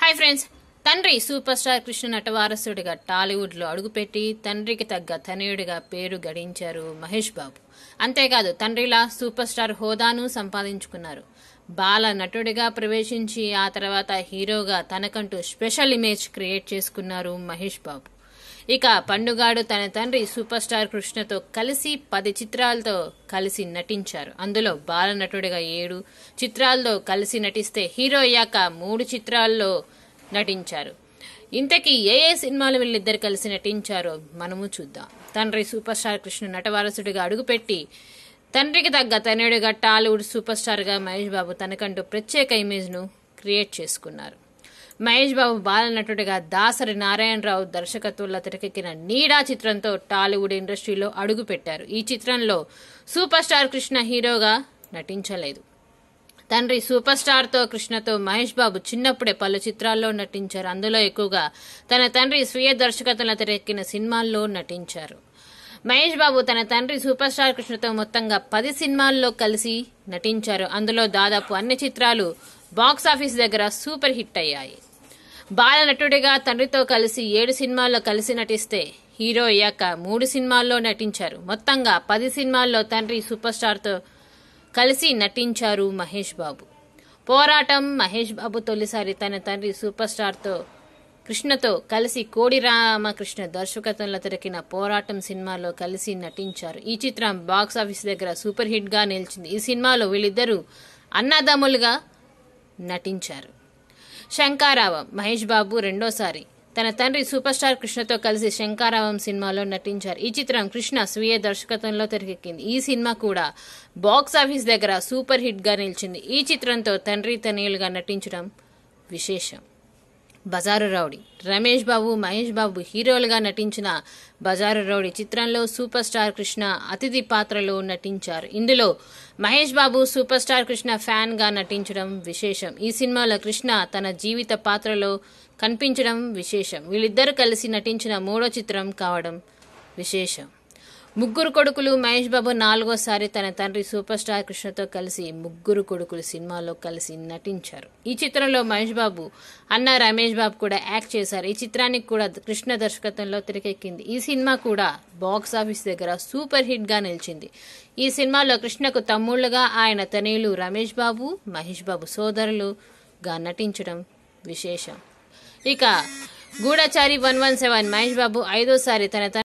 hi friends తండ్రి super star Krishna నటవారసుడిగా టాలీవుడ్లో అడుగుపెట్టి తండ్రికి తగ్గ తనయుడిగా పేరు గడించారు మహేష్ బాబు అంతేకాదు తండ్రిలా సూపర్ స్టార్ హోదాను సంపాదించుకున్నారు బాల నటుడిగా ప్రవేశించి ఆ తర్వాత హీరోగా తనకంటూ స్పెషల్ ఇమేజ్ క్రియేట్ చేసుకున్నారు మహేష్ బాబు ఇక పండుగాడు తన తండ్రి సూపర్ స్టార్ కృష్ణతో కలిసి పది చిత్రాలతో కలిసి నటించారు అందులో బాల నటుడిగా ఏడు చిత్రాల్లో కలిసి నటిస్తే హీరో అయ్యాక మూడు చిత్రాల్లో నటించారు ఇంతకీ ఏ ఏ సినిమాలు వీళ్ళిద్దరు కలిసి నటించారో మనము చూద్దాం తండ్రి సూపర్ స్టార్ కృష్ణ నటవారసుడిగా అడుగుపెట్టి తండ్రికి తగ్గ తనయుడిగా టాలీవుడ్ సూపర్ స్టార్గా మహేష్ బాబు తనకంటూ ప్రత్యేక ఇమేజ్ను క్రియేట్ చేసుకున్నారు మహేష్ బాబు బాలనటుడిగా దాసరి నారాయణరావు దర్శకత్వంలో తెరకెక్కిన నీడా చిత్రంతో టాలీవుడ్ ఇండస్ట్రీలో అడుగుపెట్టారు ఈ చిత్రంలో సూపర్ స్టార్ కృష్ణ హీరోగా నటించలేదు తండ్రి సూపర్ స్టార్తో కృష్ణతో మహేష్ బాబు చిన్నప్పుడే పలు చిత్రాల్లో నటించారు అందులో ఎక్కువగా తన తండ్రి స్వీయ దర్శకత్వంలో తెరకెక్కిన సినిమాల్లో నటించారు మహేష్ బాబు తన తండ్రి సూపర్ స్టార్ కృష్ణతో మొత్తంగా పది సినిమాల్లో కలిసి నటించారు అందులో దాదాపు అన్ని చిత్రాలు బాక్స్ ఆఫీస్ దగ్గర సూపర్ హిట్ అయ్యాయి బాల నటుడిగా తండ్రితో కలిసి ఏడు సినిమాల్లో కలిసి నటిస్తే హీరో అయ్యాక మూడు సినిమాల్లో నటించారు మొత్తంగా పది సినిమాల్లో తండ్రి సూపర్ స్టార్తో కలిసి నటించారు మహేష్ బాబు పోరాటం మహేష్ బాబు తొలిసారి తన తండ్రి సూపర్ స్టార్తో కృష్ణతో కలిసి కోడి రామకృష్ణ దర్శకత్వంలో తెరకిన పోరాటం సినిమాలో కలిసి నటించారు ఈ చిత్రం బాక్స్ ఆఫీస్ దగ్గర సూపర్ హిట్ గా నిలిచింది ఈ సినిమాలో వీళ్ళిద్దరూ అన్నదమ్ములుగా నటించారు శంకారావం మహేష్ బాబు రెండోసారి తన తండ్రి సూపర్ స్టార్ కృష్ణతో కలిసి శంకారావం సినిమాలో నటించారు ఈ చిత్రం కృష్ణ స్వీయ దర్శకత్వంలో తెరకెక్కింది ఈ సినిమా కూడా బాక్స్ ఆఫీస్ దగ్గర సూపర్ హిట్ గా నిలిచింది ఈ చిత్రంతో తండ్రి తనయులుగా నటించడం విశేషం బజారు రౌడీ రమేష్ బాబు మహేష్ బాబు హీరోలుగా నటించిన బజారు రౌడీ చిత్రంలో సూపర్ స్టార్ కృష్ణ అతిథి పాత్రలో నటించారు ఇందులో Mahesh Babu super star Krishna fan గా నటించడం విశేషం ఈ సినిమాలో కృష్ణ తన జీవిత పాత్రలో కనిపించడం విశేషం వీళ్ళిద్దరూ కలిసి నటించిన మూడో చిత్రం కావడం విశేషం ముగ్గురు కొడుకులు మహేష్ బాబు నాలుగోసారి తన తండ్రి సూపర్ స్టార్ కృష్ణతో కలిసి ముగ్గురు కొడుకులు సినిమాలో కలిసి నటించారు ఈ చిత్రంలో మహేష్ బాబు అన్న రమేష్ బాబు కూడా యాక్ట్ చేశారు ఈ చిత్రానికి కూడా కృష్ణ దర్శకత్వంలో తెరకెక్కింది ఈ సినిమా కూడా బాక్స్ ఆఫీస్ దగ్గర సూపర్ హిట్ గా నిలిచింది ఈ సినిమాలో కృష్ణకు తమ్ముళ్లుగా ఆయన తనయులు రమేష్ బాబు మహేష్ బాబు సోదరులుగా నటించడం విశేషం ఇక Goodachari one one seven Mahesh Babu ఐదోసారి తన